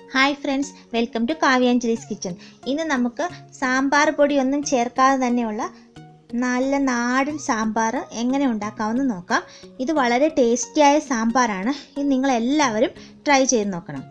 hi friends welcome to Kavyanjali's kitchen ഇന്ന് നമുക്ക് സാമ്പാർ പൊടി ഒന്നും ചേർക്കാതെ തന്നെയുള്ള നല്ല നാടൻ സാമ്പാർ എങ്ങനെ ഉണ്ടാക്കാമെന്ന് നോക്കാം ഇത് വളരെ ടേസ്റ്റിയായ സാമ്പാറാണ് ഇത് നിങ്ങളെല്ലാവരും ട്രൈ ചെയ്ത് നോക്കണം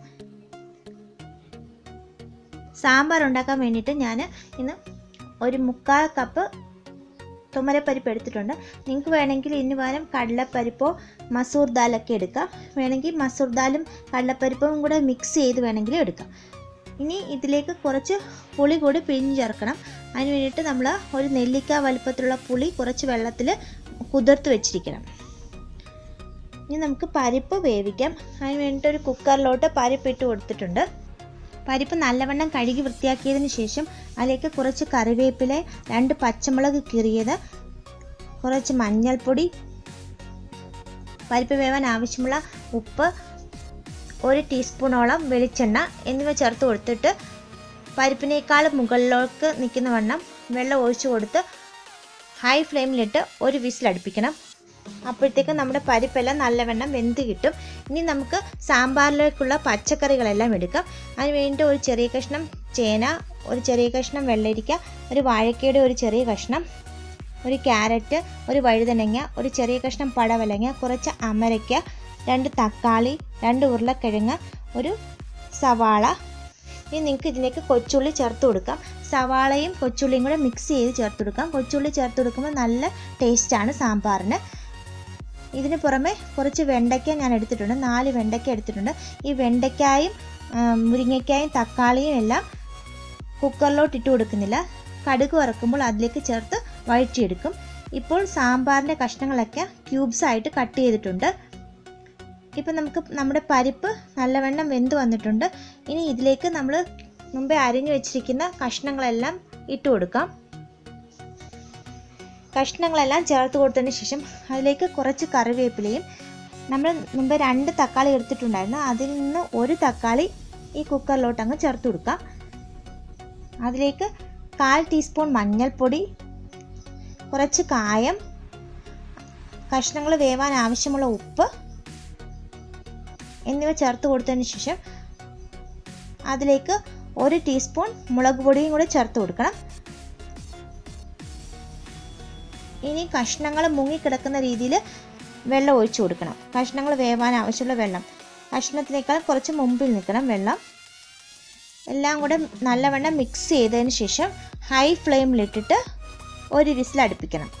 സാമ്പാർ ഉണ്ടാക്കാൻ വേണ്ടിയിട്ട് ഞാൻ ഇന്ന് ഒരു മുക്കാൽ കപ്പ് തുമരപ്പരിപ്പ് എടുത്തിട്ടുണ്ട് നിങ്ങൾക്ക് വേണമെങ്കിൽ ഇതിന് പകരം കടലപ്പരിപ്പോ മസൂർ ദാലൊക്കെ എടുക്കാം വേണമെങ്കിൽ മസൂർ ദാലും കടലപ്പരിപ്പും കൂടെ മിക്സ് ചെയ്ത് വേണമെങ്കിലും എടുക്കാം ഇനി ഇതിലേക്ക് കുറച്ച് പുളി കൂടി പിഴിഞ്ഞ് ചേർക്കണം അതിന് വേണ്ടിയിട്ട് നമ്മൾ ഒരു നെല്ലിക്ക വലുപ്പത്തിലുള്ള പുളി കുറച്ച് വെള്ളത്തിൽ കുതിർത്ത് വെച്ചിരിക്കണം ഇനി നമുക്ക് പരിപ്പ് വേവിക്കാം അതിന് വേണ്ടിയിട്ട് ഒരു കുക്കറിലോട്ട് പരിപ്പ് ഇട്ട് കൊടുത്തിട്ടുണ്ട് പരിപ്പ് നല്ലവണ്ണം കഴുകി വൃത്തിയാക്കിയതിന് ശേഷം അതിലേക്ക് കുറച്ച് കറിവേപ്പില രണ്ട് പച്ചമുളക് കീറിയത് കുറച്ച് മഞ്ഞൾപ്പൊടി പരിപ്പ് വേവാൻ ആവശ്യമുള്ള ഉപ്പ് ഒരു ടീസ്പൂണോളം വെളിച്ചെണ്ണ എന്നിവ ചേർത്ത് കൊടുത്തിട്ട് പരിപ്പിനേക്കാൾ മുകളിലേക്ക് നിൽക്കുന്ന വണ്ണം വെള്ളം ഒഴിച്ചു കൊടുത്ത് ഹൈ ഫ്ലെയിമിലിട്ട് ഒരു വിസിലടുപ്പിക്കണം അപ്പോഴത്തേക്കും നമ്മുടെ പരിപ്പെല്ലാം നല്ലവണ്ണം വെന്ത് കിട്ടും ഇനി നമുക്ക് സാമ്പാറിലേക്കുള്ള പച്ചക്കറികളെല്ലാം എടുക്കാം അതിന് വേണ്ടി ഒരു ചെറിയ കഷ്ണം ചേന ഒരു ചെറിയ കഷ്ണം വെള്ളരിക്ക ഒരു വാഴക്കയുടെ ഒരു ചെറിയ കഷ്ണം ഒരു ക്യാരറ്റ് ഒരു വഴുതനങ്ങ ഒരു ചെറിയ കഷ്ണം പടവലങ്ങ കുറച്ച് അമരയ്ക്ക രണ്ട് തക്കാളി രണ്ട് ഉരുളക്കിഴങ്ങ് ഒരു സവാള ഇനി നിങ്ങൾക്ക് ഇതിലേക്ക് കൊച്ചുള്ളി ചേർത്ത് കൊടുക്കാം സവാളയും കൊച്ചുള്ളിയും കൂടെ മിക്സ് ചെയ്ത് ചേർത്ത് കൊടുക്കാം കൊച്ചുള്ളി ചേർത്ത് കൊടുക്കുമ്പോൾ നല്ല ടേസ്റ്റാണ് സാമ്പാറിന് ഇതിന് പുറമെ കുറച്ച് വെണ്ടയ്ക്ക ഞാൻ എടുത്തിട്ടുണ്ട് നാല് വെണ്ടയ്ക്ക എടുത്തിട്ടുണ്ട് ഈ വെണ്ടയ്ക്കായും മുരിങ്ങയ്ക്കായും തക്കാളിയും എല്ലാം കുക്കറിലോട്ട് ഇട്ട് കൊടുക്കുന്നില്ല കടുക് വറക്കുമ്പോൾ അതിലേക്ക് ചേർത്ത് വഴറ്റിയെടുക്കും ഇപ്പോൾ സാമ്പാറിൻ്റെ കഷ്ണങ്ങളൊക്കെ ക്യൂബ്സ് ആയിട്ട് കട്ട് ചെയ്തിട്ടുണ്ട് ഇപ്പം നമുക്ക് നമ്മുടെ പരിപ്പ് നല്ലവണ്ണം വെന്ത് വന്നിട്ടുണ്ട് ഇനി ഇതിലേക്ക് നമ്മൾ മുമ്പേ അരിഞ്ഞു വെച്ചിരിക്കുന്ന കഷ്ണങ്ങളെല്ലാം ഇട്ട് കൊടുക്കാം കഷ്ണങ്ങളെല്ലാം ചേർത്ത് കൊടുത്തതിന് ശേഷം അതിലേക്ക് കുറച്ച് കറിവേപ്പിലയും നമ്മൾ മുമ്പ് രണ്ട് തക്കാളി എടുത്തിട്ടുണ്ടായിരുന്നു അതിൽ നിന്ന് ഒരു തക്കാളി ഈ കുക്കറിലോട്ട് അങ്ങ് ചേർത്ത് കൊടുക്കാം അതിലേക്ക് കാൽ ടീസ്പൂൺ മഞ്ഞൾപ്പൊടി കുറച്ച് കായം കഷ്ണങ്ങൾ വേവാൻ ആവശ്യമുള്ള ഉപ്പ് എന്നിവ ചേർത്ത് കൊടുത്തതിന് ശേഷം അതിലേക്ക് ഒരു ടീസ്പൂൺ മുളക് പൊടിയും കൂടെ ചേർത്ത് കൊടുക്കണം ഇനി കഷ്ണങ്ങൾ മുങ്ങിക്കിടക്കുന്ന രീതിയിൽ വെള്ളം ഒഴിച്ചു കൊടുക്കണം കഷ്ണങ്ങൾ വേവാൻ ആവശ്യമുള്ള വെള്ളം കഷ്ണത്തിനേക്കാൾ കുറച്ച് മുമ്പിൽ നിൽക്കണം വെള്ളം എല്ലാം കൂടെ നല്ലവണ്ണം മിക്സ് ചെയ്തതിന് ശേഷം ഹൈ ഫ്ലെയിമിലിട്ടിട്ട് ഒരു വിസിൽ അടുപ്പിക്കണം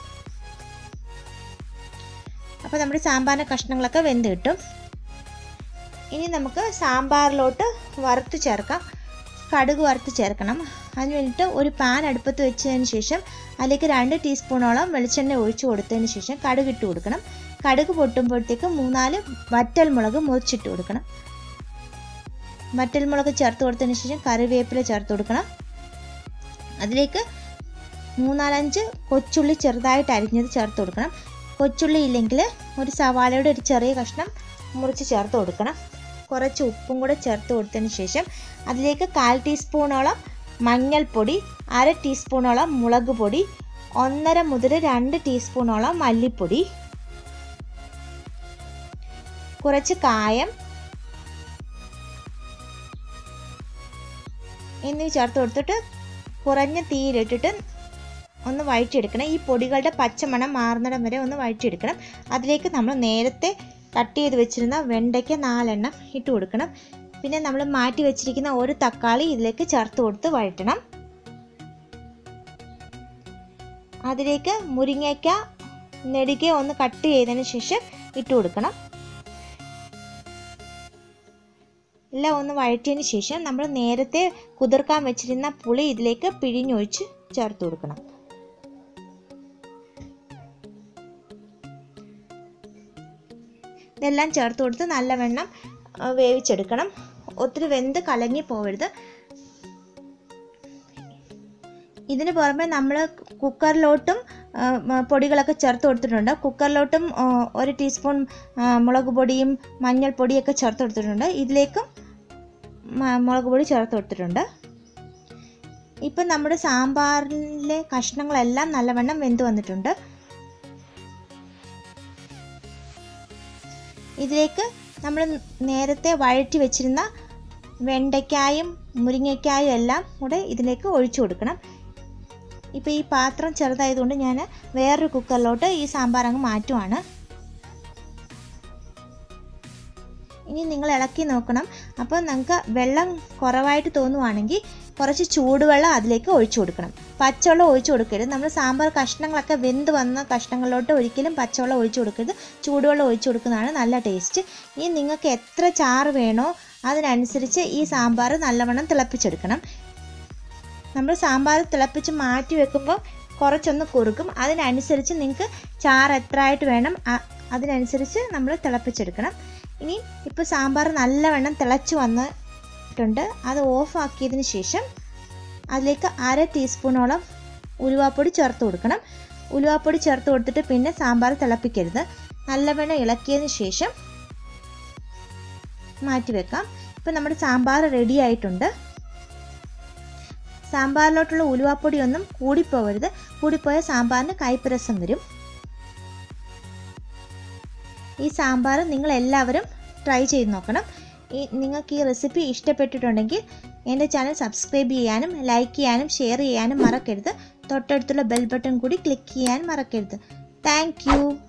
അപ്പോൾ നമ്മുടെ സാമ്പാറിൻ്റെ കഷ്ണങ്ങളൊക്കെ വെന്ത് കിട്ടും ഇനി നമുക്ക് സാമ്പാറിലോട്ട് വറുത്ത് ചേർക്കാം കടുക് വറുത്ത് ചേർക്കണം അതിന് വേണ്ടിയിട്ട് ഒരു പാൻ അടുപ്പത്ത് വെച്ചതിന് ശേഷം അതിലേക്ക് രണ്ട് ടീസ്പൂണോളം വെളിച്ചെണ്ണ ഒഴിച്ചു കൊടുത്തതിന് ശേഷം കടുക് ഇട്ട് കൊടുക്കണം കടുക് പൊട്ടുമ്പോഴത്തേക്ക് മൂന്നാല് വറ്റൽ മുളക് മുറിച്ചിട്ട് കൊടുക്കണം വറ്റൽ മുളക് ചേർത്ത് കൊടുത്തതിന് ശേഷം കറിവേപ്പില ചേർത്ത് കൊടുക്കണം അതിലേക്ക് മൂന്നാലഞ്ച് കൊച്ചുള്ളി ചെറുതായിട്ട് അരിഞ്ഞത് ചേർത്ത് കൊടുക്കണം കൊച്ചുള്ളി ഇല്ലെങ്കിൽ ഒരു സവാളയുടെ ഒരു ചെറിയ കഷ്ണം മുറിച്ച് ചേർത്ത് കൊടുക്കണം കുറച്ച് ഉപ്പും കൂടെ ചേർത്ത് കൊടുത്തതിന് ശേഷം അതിലേക്ക് കാൽ ടീസ്പൂണോളം മഞ്ഞൾപ്പൊടി അര ടീസ്പൂണോളം മുളക് പൊടി ഒന്നര മുതൽ രണ്ട് ടീസ്പൂണോളം മല്ലിപ്പൊടി കുറച്ച് കായം എന്നിവ ചേർത്ത് കൊടുത്തിട്ട് കുറഞ്ഞ തീയിലിട്ടിട്ട് ഒന്ന് വഴറ്റിയെടുക്കണം ഈ പൊടികളുടെ പച്ചമണം മാറുന്നിടം വരെ ഒന്ന് വഴറ്റിയെടുക്കണം അതിലേക്ക് നമ്മൾ നേരത്തെ കട്ട് ചെയ്ത് വെച്ചിരുന്ന വെണ്ടയ്ക്ക നാലെണ്ണം ഇട്ട് കൊടുക്കണം പിന്നെ നമ്മൾ മാറ്റി വെച്ചിരിക്കുന്ന ഒരു തക്കാളി ഇതിലേക്ക് ചേർത്ത് കൊടുത്ത് വഴറ്റണം അതിലേക്ക് മുരിങ്ങയ്ക്ക നെടുകെ ഒന്ന് കട്ട് ചെയ്തതിന് ശേഷം ഇട്ട് കൊടുക്കണം എല്ലാം ഒന്ന് വഴറ്റിയതിന് ശേഷം നമ്മൾ നേരത്തെ കുതിർക്കാൻ വെച്ചിരുന്ന പുളി ഇതിലേക്ക് പിഴിഞ്ഞൊഴിച്ച് ചേർത്ത് കൊടുക്കണം ഇതെല്ലാം ചേർത്ത് കൊടുത്ത് നല്ലവണ്ണം വേവിച്ചെടുക്കണം ഒത്തിരി വെന്ത് കലങ്ങി പോവരുത് ഇതിന് പുറമെ നമ്മൾ കുക്കറിലോട്ടും പൊടികളൊക്കെ ചേർത്ത് കൊടുത്തിട്ടുണ്ട് കുക്കറിലോട്ടും ഒരു ടീസ്പൂൺ മുളക് പൊടിയും മഞ്ഞൾപ്പൊടിയൊക്കെ ചേർത്ത് കൊടുത്തിട്ടുണ്ട് ഇതിലേക്കും മുളക് പൊടി ചേർത്ത് കൊടുത്തിട്ടുണ്ട് ഇപ്പം നമ്മുടെ സാമ്പാറിലെ കഷ്ണങ്ങളെല്ലാം നല്ലവണ്ണം വെന്ത് വന്നിട്ടുണ്ട് ഇതിലേക്ക് നമ്മൾ നേരത്തെ വഴറ്റി വെച്ചിരുന്ന വെണ്ടയ്ക്കായും മുരിങ്ങയ്ക്കായും എല്ലാം കൂടെ ഇതിലേക്ക് ഒഴിച്ചു കൊടുക്കണം ഇപ്പോൾ ഈ പാത്രം ചെറുതായതുകൊണ്ട് ഞാൻ വേറൊരു കുക്കറിലോട്ട് ഈ സാമ്പാർ അങ്ങ് മാറ്റുവാണ് ഇനി നിങ്ങൾ ഇളക്കി നോക്കണം അപ്പോൾ നിങ്ങൾക്ക് വെള്ളം കുറവായിട്ട് തോന്നുവാണെങ്കിൽ കുറച്ച് ചൂടുവെള്ളം അതിലേക്ക് ഒഴിച്ചു കൊടുക്കണം പച്ചവെള്ളം ഒഴിച്ചു കൊടുക്കരുത് നമ്മൾ സാമ്പാർ കഷ്ണങ്ങളൊക്കെ വെന്ത് വന്ന കഷ്ണങ്ങളിലോട്ട് ഒരിക്കലും പച്ചവെള്ളം ഒഴിച്ചു കൊടുക്കരുത് ചൂടുവെള്ളം ഒഴിച്ചു കൊടുക്കുന്നതാണ് നല്ല ടേസ്റ്റ് ഇനി നിങ്ങൾക്ക് എത്ര ചാറ് വേണോ അതിനനുസരിച്ച് ഈ സാമ്പാർ നല്ലവണ്ണം തിളപ്പിച്ചെടുക്കണം നമ്മൾ സാമ്പാർ തിളപ്പിച്ച് മാറ്റി വെക്കുമ്പോൾ കുറച്ചൊന്ന് കുറുക്കും അതിനനുസരിച്ച് നിങ്ങൾക്ക് ചാറ് എത്ര ആയിട്ട് വേണം അതിനനുസരിച്ച് നമ്മൾ തിളപ്പിച്ചെടുക്കണം ഇനി ഇപ്പോൾ സാമ്പാർ നല്ലവണ്ണം തിളച്ച് വന്നിട്ടുണ്ട് അത് ഓഫാക്കിയതിന് ശേഷം അതിലേക്ക് അര ടീസ്പൂണോളം ഉലുവാപ്പൊടി ചേർത്ത് കൊടുക്കണം ഉലുവാപ്പൊടി ചേർത്ത് കൊടുത്തിട്ട് പിന്നെ സാമ്പാർ തിളപ്പിക്കരുത് നല്ലവണ്ണം ഇളക്കിയതിന് ശേഷം മാറ്റി വെക്കാം ഇപ്പം നമ്മുടെ സാമ്പാർ റെഡി ആയിട്ടുണ്ട് സാമ്പാറിലോട്ടുള്ള ഉലുവാപ്പൊടി ഒന്നും കൂടിപ്പോകരുത് കൂടിപ്പോയാൽ സാമ്പാറിന് കയ്പരസം വരും ഈ സാമ്പാർ നിങ്ങൾ എല്ലാവരും ട്രൈ ചെയ്ത് നോക്കണം ഈ നിങ്ങൾക്ക് ഈ റെസിപ്പി ഇഷ്ടപ്പെട്ടിട്ടുണ്ടെങ്കിൽ എൻ്റെ ചാനൽ സബ്സ്ക്രൈബ് ചെയ്യാനും ലൈക്ക് ചെയ്യാനും ഷെയർ ചെയ്യാനും മറക്കരുത് തൊട്ടടുത്തുള്ള ബെൽ ബട്ടൺ കൂടി ക്ലിക്ക് ചെയ്യാൻ മറക്കരുത് താങ്ക്